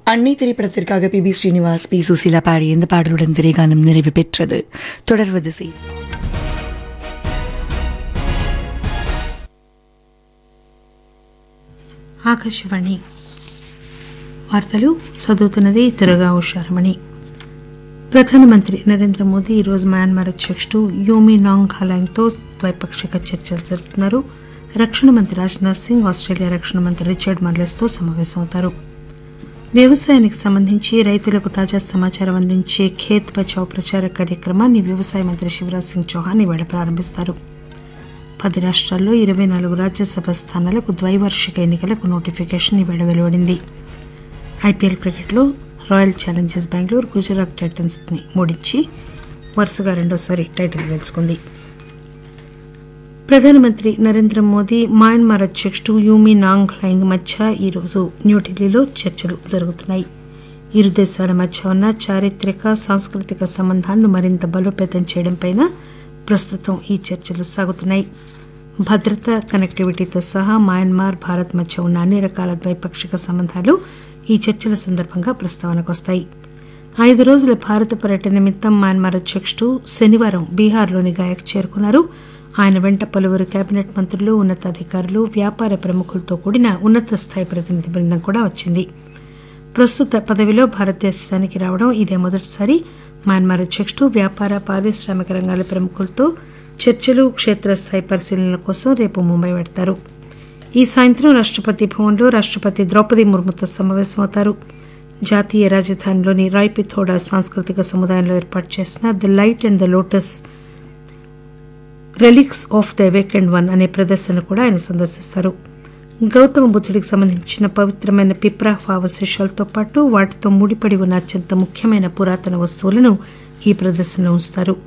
அன்னை திரைப்படத்திற்காக P B Srinivas P Susheela பாடிய இந்த பாடலுடன் திரைகானம் நிறைவு பெற்றது தொடர்வது செய்தி ఆకాశవాణి వార్తలు చదువుతున్నది త్వరగా ఉషారమణి ప్రధానమంత్రి నరేంద్ర మోదీ ఈరోజు మయన్మార్ అధ్యక్షుడు యోమి నాంగ్ హలాంగ్తో ద్వైపాక్షిక చర్చలు జరుపుతున్నారు రక్షణ మంత్రి రాజ్నాథ్ సింగ్ ఆస్ట్రేలియా రక్షణ మంత్రి రిచర్డ్ మర్లెస్తో సమావేశమవుతారు వ్యవసాయానికి సంబంధించి రైతులకు తాజా సమాచారం అందించే ఖేత్ బచావ్ ప్రచార కార్యక్రమాన్ని వ్యవసాయ మంత్రి శివరాజ్ సింగ్ చౌహాన్ ఈవేళ ప్రారంభిస్తారు పది రాష్ట్రాల్లో ఇరవై నాలుగు రాజ్యసభ స్థానాలకు ద్వైవార్షిక ఎన్నికలకు నోటిఫికేషన్ ఈవేళ వెలువడింది ఐపీఎల్ క్రికెట్లో Royal Challengers Bengaluru Gujarat Titans ని ఓడించి వరుసగా రెండోసారి టైటిల్ గెలుచుకుంది ప్రధానమంత్రి నరేంద్ర మోదీ మయన్మార్ అధ్యక్షుడు యూమి నాంగ్ లైంగ్ మధ్య ఈరోజు న్యూఢిల్లీలో చర్చలు జరుగుతున్నాయి ఇరు దేశాల మధ్య ఉన్న చారిత్రక సాంస్కృతిక సంబంధాలను మరింత బలోపేతం చేయడంపై ప్రస్తుతం ఈ చర్చలు సాగుతున్నాయి భద్రత కనెక్టివిటీతో సహా మయన్మార్ భారత్ మధ్య ఉన్న అన్ని రకాల ద్వైపాక్షిక సంబంధాలు ఈ చర్చల సందర్భంగా ప్రస్తావనకు వస్తాయి ఐదు రోజుల భారత పర్యటన నిమిత్తం మయన్మార్ అధ్యక్షుడు శనివారం బీహార్లోని గాయకు చేరుకున్నారు ఆయన వెంట పలువురు కేబినెట్ మంత్రులు ఉన్నతాధికారులు వ్యాపార ప్రముఖులతో కూడిన ఉన్నత స్థాయి ప్రతినిధి బృందం కూడా వచ్చింది ప్రస్తుత పదవిలో భారతదేశానికి రావడం ఇదే మొదటిసారి మయన్మార్ అధ్యక్షుడు వ్యాపార పారిశ్రామిక రంగాల ప్రముఖులతో చర్చలు క్షేత్రస్థాయి పరిశీలనల కోసం రేపు ముంబై వెడతారు ఈ సాయంత్రం రాష్టపతి భవన్లో రాష్టపతి ద్రౌపది ముర్ముతో సమావేశమవుతారు జాతీయ రాజధానిలోని రాయ్పిథోడా సాంస్కృతిక సముదాయంలో ఏర్పాటు చేసిన the light and the lotus relics of the awakened one అనే ప్రదర్శన కూడా ఆయన సందర్శిస్తారు గౌతమ బుద్ధుడికి సంబంధించిన పవిత్రమైన పిప్రాహ్ అవశేషాలతో పాటు వాటితో ముడిపడి ఉన్న అత్యంత ముఖ్యమైన పురాతన వస్తువులను ఈ ప్రదర్శనలో ఉంచుతారు